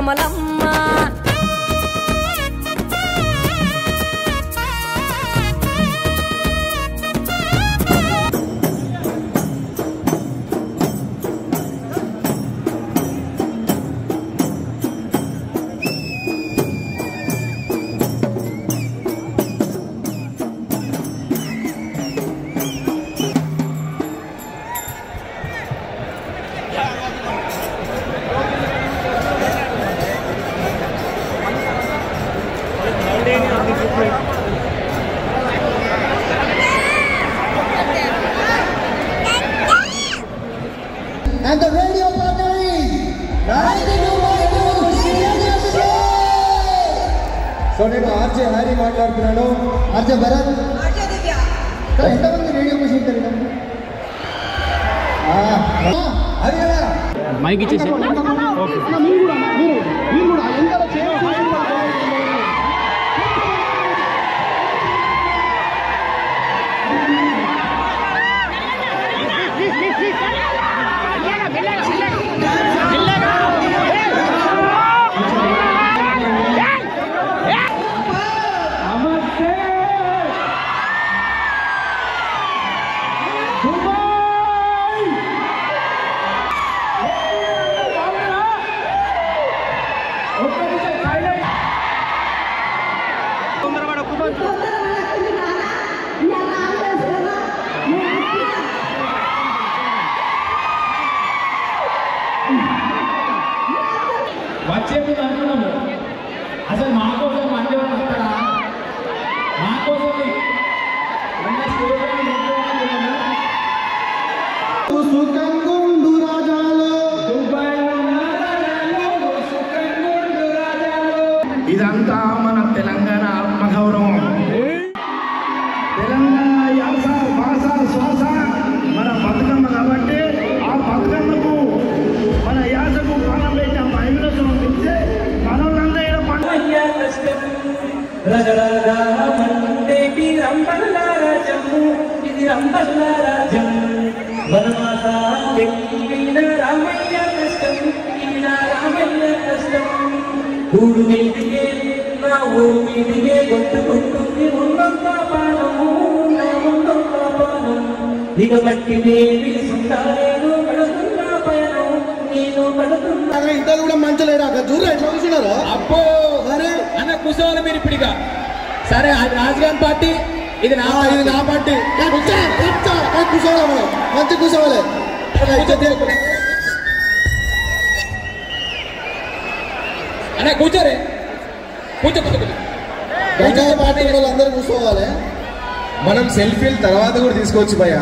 Kamalamma And the radio partner is 92.2 Senior Show. So నేను RJ Hari మాట్లాడుతున్నాను RJ Bharath sir, ఎంతమంది radio mission తెలియదు హరి అన్న మైక్ ఇచ్చేసి వచ్చే ముందు అనుకున్నాము అసలు మా కోసం మంది వాళ్ళు వస్తారా మా కోసం ఉన్న స్టేడియం నింపుకోవాలనుకున్నాము. సుఖంగుండు రాజాలో దుబాయ్లో ఉన్న రాజాలు, సుఖంగుండు రాజాలు. ఇదంతా మన తెలంగాణ ఆత్మగౌరవం తెలంగాణ యాస భాష శ్వాస మన బతుకమ్మ కాబట్టి ఆ బతుకమ్మకు మన యాసకు ప్రాణం పెట్టిన మహిళలకు పంపిస్తే మనోళ్ళందరూ పండుగ అయ్యా కష్టం రగరగా మండేటి రంబల్ల రాజము ఇది రంబల్ల రాజం వనమాస వెళ్ళిన రామయ్య కష్టం ఇది నా రామయ్య కష్టం ఊడు మీదిగే నా ఊరు మీదిగే కొట్టుకుంటుంది ఉన్నంత పానము నా ఉన్నంత పానం ఇక బట్టి దేవి సుందాలేను పడుతున్నా పయనం నేను పడుతున్నా ఇంత కూడా మంచలేరా అక్కడ చూడరా ఎట్లా కూర్చున్నారో అబ్బో సరే అన్న కూర్చోవాలి మీరు ఇప్పుడుగా సరే అది రాజుగారి పార్టీ ఇది నా ఆ, ఇది నా పార్టీ ఏ, కూర్చో, కూర్చో. ఏ, కూర్చోవాలి మనం మంచి కూర్చోవాలి ఏ, ఇజ్జత్ చేయకు. అన్న కూర్చోరే కూర్చో కూర్చో కూర్చో. గంగాయ పార్టీ వాళ్ళందరూ కూర్చోవాలి మనం సెల్ఫీలు తర్వాత కూడా తీసుకోవచ్చు భయ్యా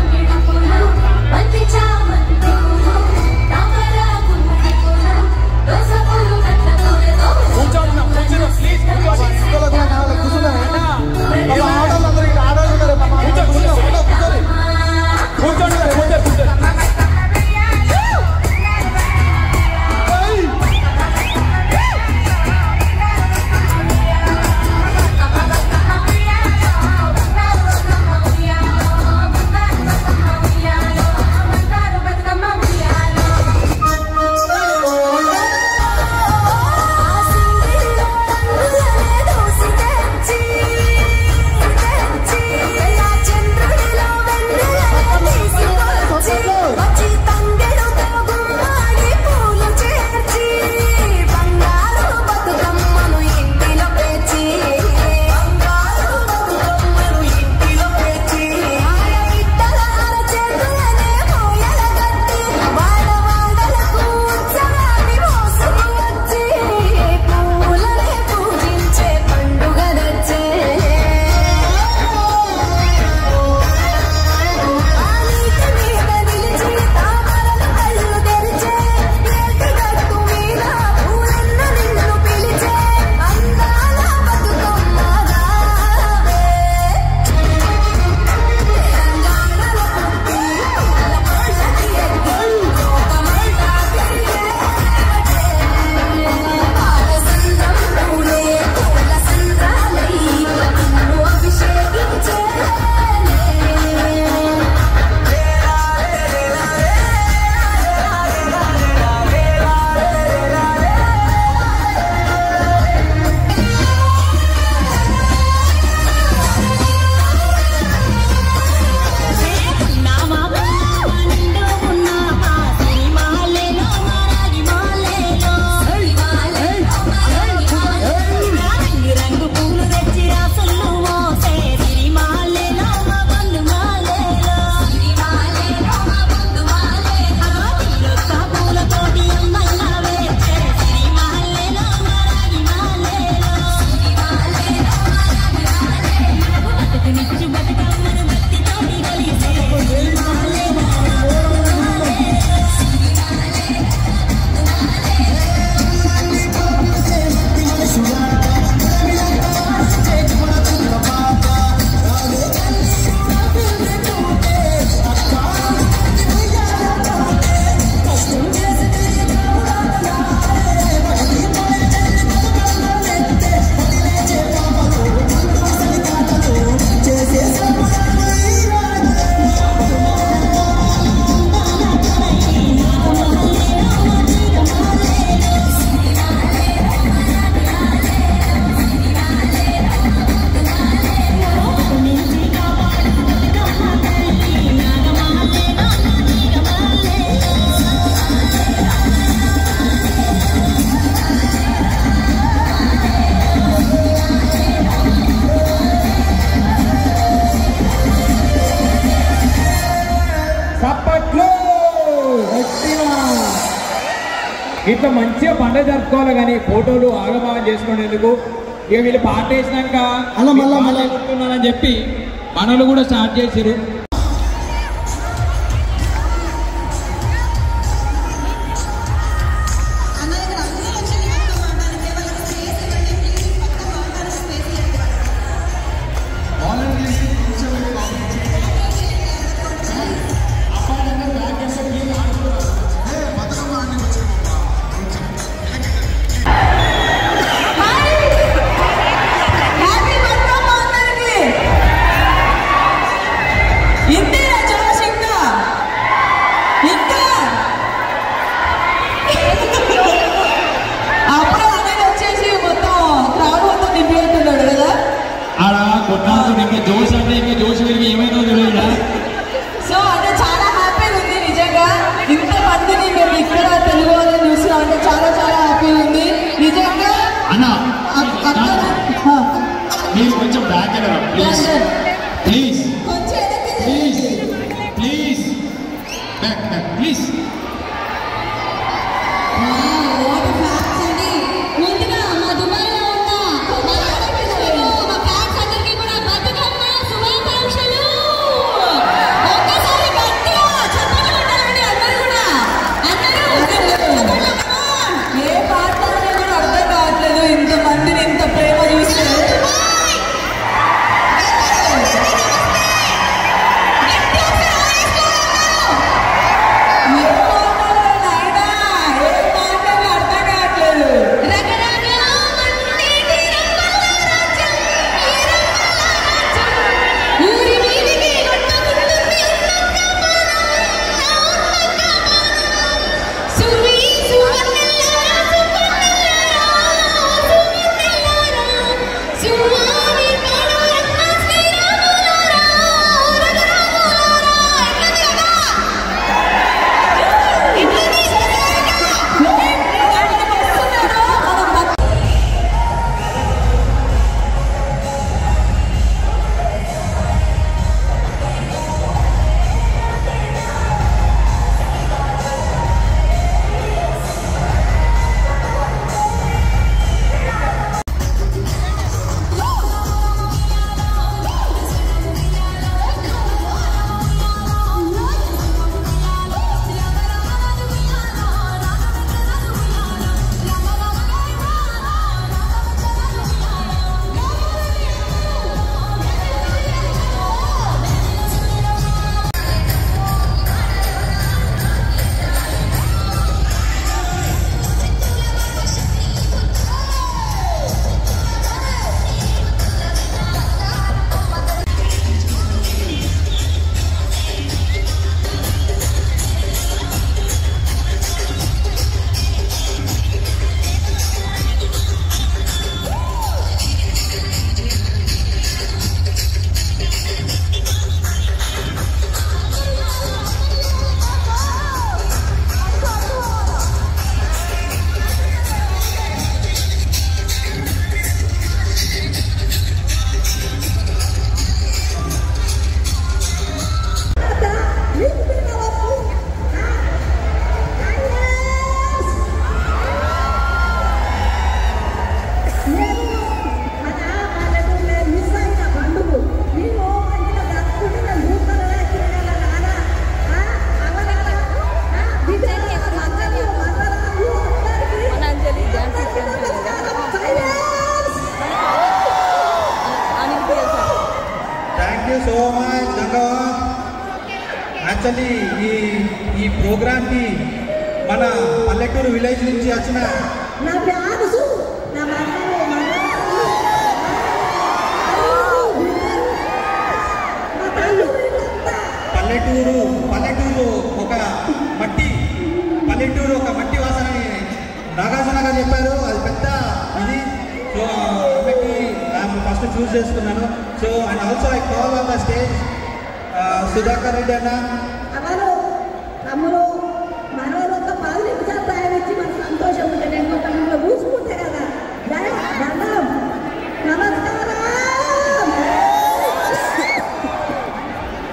కూర్చోవాలి, కావాలి, కూర్చున్నారు. వాళ్ళ ఆడవాళ్ళందరూ ఇక్కడ ఆడవాళ్ళు ఉన్నారు. పాపం. కూర్చో, కూర్చో, కూర్చో, కూర్చోండి. కూర్చోండి మరి, కూర్చో కూర్చో ఏయ్. ఆ సింగిల్లో రంగులనే దోసి తెచ్చి ఇట్లా మంచిగా పండుగ జరుపుకోవాలి కానీ ఫోటోలు ఆగమాగం చేసుకునేందుకు ఇక వీళ్ళు పాట వేసినాక అలా మళ్ళా మళ్ళా. చెప్తున్నానని చెప్పి పనులు కూడా స్టార్ట్ చేసిరు హ్యాపీ బతుకమ్మ అందరికీ ఇంతేనా జోష్ ఇంకా ఇంకా అప్పుడు అనేది వచ్చేసి మొత్తం క్రౌడ్ మొత్తం నింపినట్టున్నాడు కదా ఆడ కొట్టాల్సిన ఇంకా జోష్ అంటే ఇంకా జోష్ పెరిగి ఏమైందో తెలియదు సో అంటే చాలా హ్యాపీగా ఉంది నిజంగా ఇంత మందిని మేము ఇక్కడ తెలుగు వాళ్ళని చూస్తున్నాం అంటే చాలా చాలా హ్యాపీగా ఉంది నిజంగా అన్న అక్- అక్కడ ఆ, మీరు కొంచెం బ్యాక్ వెళ్ళరా ప్లీజ్ లండన్. ప్లీజ్ కొంచెం వెనక్కి please please back back please ముందుగా మా దుబాయ్లో ఉన్న మా ఆడపడుచులు, మా ఫ్యాన్స్ అందరికీ కూడా బతుకమ్మ శుభాకాంక్షలు. ఒక్కసారి గట్టిగా చప్పట్లు కొట్టాలండి అందరూ కూడా. అందరూ చప్పట్లు, come on. ఏ మాట్లాడాలో కూడా అర్థం కావట్లేదు ఇంత మందిని ఇంత ప్రేమ చూస్తే ఏం మాట్లాడాలో నాయనా ఏం మాట్లాడాలో అర్థం కావట్లేదు రకరకాల మందిటి రంగుల రాజ్యం, ఈ రంగుల రాజ్యం. ఊరి వీధికి కొట్టుకుంటుంది ఉన్నక్క బాణం, ఉన్నక్క బాణం. సువి సువర్ణెల్లారా, సువర్ణెల్లారా, సువర్ణెల్లారా. సువారి పాడురత్న శ్రీరాములారా, రఘురాములారా. ఎట్లుంది కదా? ఎట్లుంది? Thank you so much Gangavva actually ఈ ఈ ప్రోగ్రామ్కి మన పల్లెటూరు విలేజ్ నుంచి వచ్చిన నా ఫ్యాన్స్ నా మనవలు, మనవరాళ్ళు, మా తల్లిదండ్రులంతా పల్లెటూరు పల్లెటూరు ఒక మట్టి పల్లెటూరు ఒక మట్టి వాసన అని నాగార్జున గారు చెప్పారు అది పెద్ద ఇది సో ఆమెకి ఫస్ట్ చూస్ చేసుకున్నాను so and also I call on the stage Sudhakar Reddy అన్న అవరు తమ్ముడు మనవలు ఒక పది నిమిషాలు టైం ఇచ్చి మనకు సంతోషం ఉంటే నేను ఒక మిమ్మల్ని పూసుకుంటే కదా జయ దండం నమస్కారం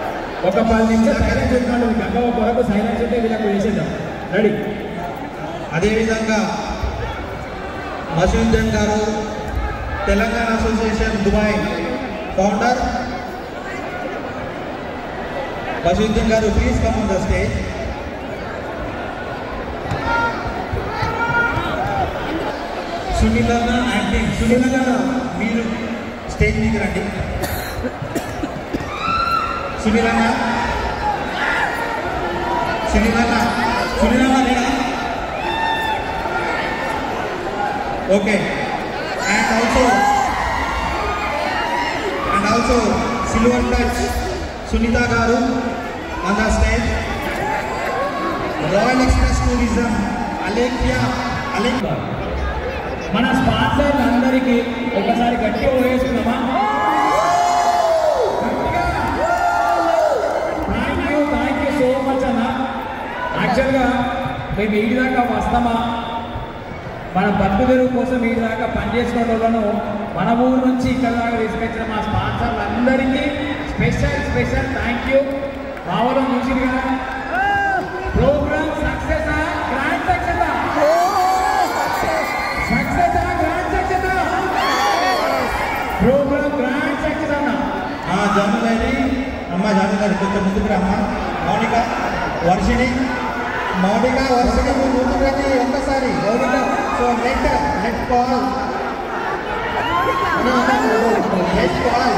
ఒక పది నిమిషాలు సైలెన్స్ పెట్టుకోండి గంగవ్వ కొరకు సైలెన్స్ ఉంటే వీళ్ళకి వేసేద్దాం రెడీ అదేవిధంగా మసూద్దన్ గారు Telangana association Dubai founder Masuddan గారు please come on the stage Sunil అన్న అంటే సునీల్ అన్న మీరు స్టేజ్ మీద రండి సునీల్ అన్న సునీల్ అన్న సునీల్ అన్న లేడా okay and also and also silver touch Sunitha గారు on the stage royal express tourism Alekhya Alekhya మన స్పాన్సర్లు అందరికీ ఒకసారి గట్టిగా వేసుకున్నామా thank you thank you so much అన్న యాక్చువల్గా మేము ఈ దాకా వస్తామా మన బతుకుదెరువు కోసం ఈ దాకా పనిచేసిన వాళ్ళను మన ఊరు నుంచి ఇక్కడ దాకా తీసుకొచ్చిన మా స్పాన్సర్లు అందరికీ స్పెషల్ స్పెషల్ థ్యాంక్ యూ మా వాళ్ళని చూసింది కదా program success grand success success grand success program grand success అన్న జానుగారి అమ్మ జానుగారి కొంచెం ముందుకు రమ్మ మౌనిక వర్షిణి మౌనిక వర్షిణి మీరు ముందుకు రండి ఒక్కసారి Mounika so let let call let call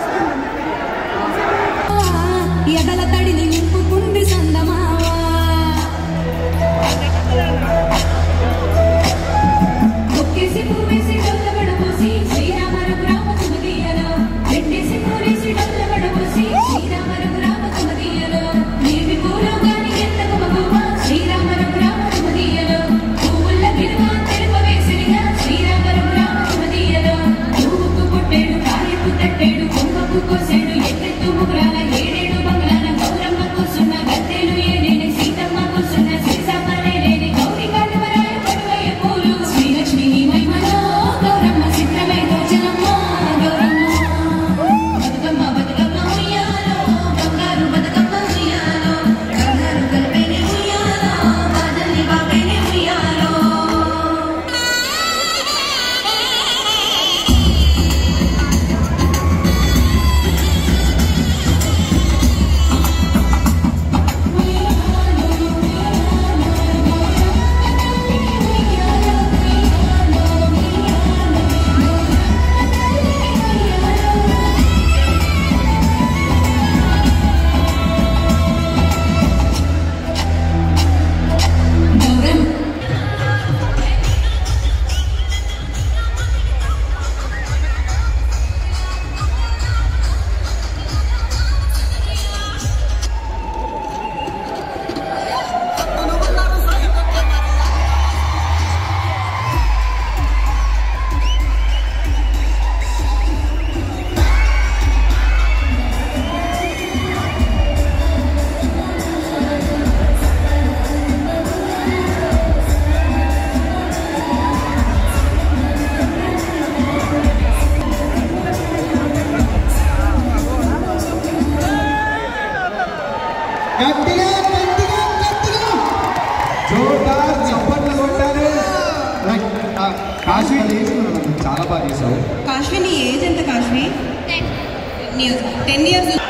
ఎదల తడిని నింపుకుంది సందమావా ఒక్కేసి పువ్వేసి డొల్ల గడపోసి శ్రీరామర గ్రామ సుమదీయలో రెండేసి పూరేసి డొల్ల గడపోసి శ్రీరామర గ్రామ సుమదీయలో నీటి పూలో గాని ఎంతకు మగువ శ్రీరామర గ్రామ సుమదీయలో పువ్వుల గిరువ తెరుప వేసిరిగా శ్రీరామర గ్రామ సుమదీయలో పువ్వుకు పుట్టేడు కాయకు తట్టేడు కుంభకు కోసేడు ఎత్తెత్తు ముగ్రాల ఏడేడు బంగ్లాల గౌరమ్మ కూసున్న గద్దెలు ఏలేని సీతమ్మ కూసున్న సీసమ్మలే లేని గౌరి కాటవరాయ పడువయ్య పూలు శ్రీలక్ష్మి నీ మహిమలో గౌరమ్మ చిత్రమే దోచనమ్మ గౌరమ్మ బతుకమ్మ బతుకమ్మ ఉయ్యాలో బంగారు బతుకమ్మ ఉయ్యాలో బంగారు కలిపేనే ఉయ్యాలో బాధల్ని బాపేనే ఉయ్యాలో గౌరమ్మ గట్టిగా గట్టిగా గట్టిగా జోర్దార్ చప్పట్లు కొట్టాలి కాశీ చాలా బాగా చేశావు కాశ్వి నీ ఏజ్ ఎంత కాశ్వి టెన్ ఇయర్స్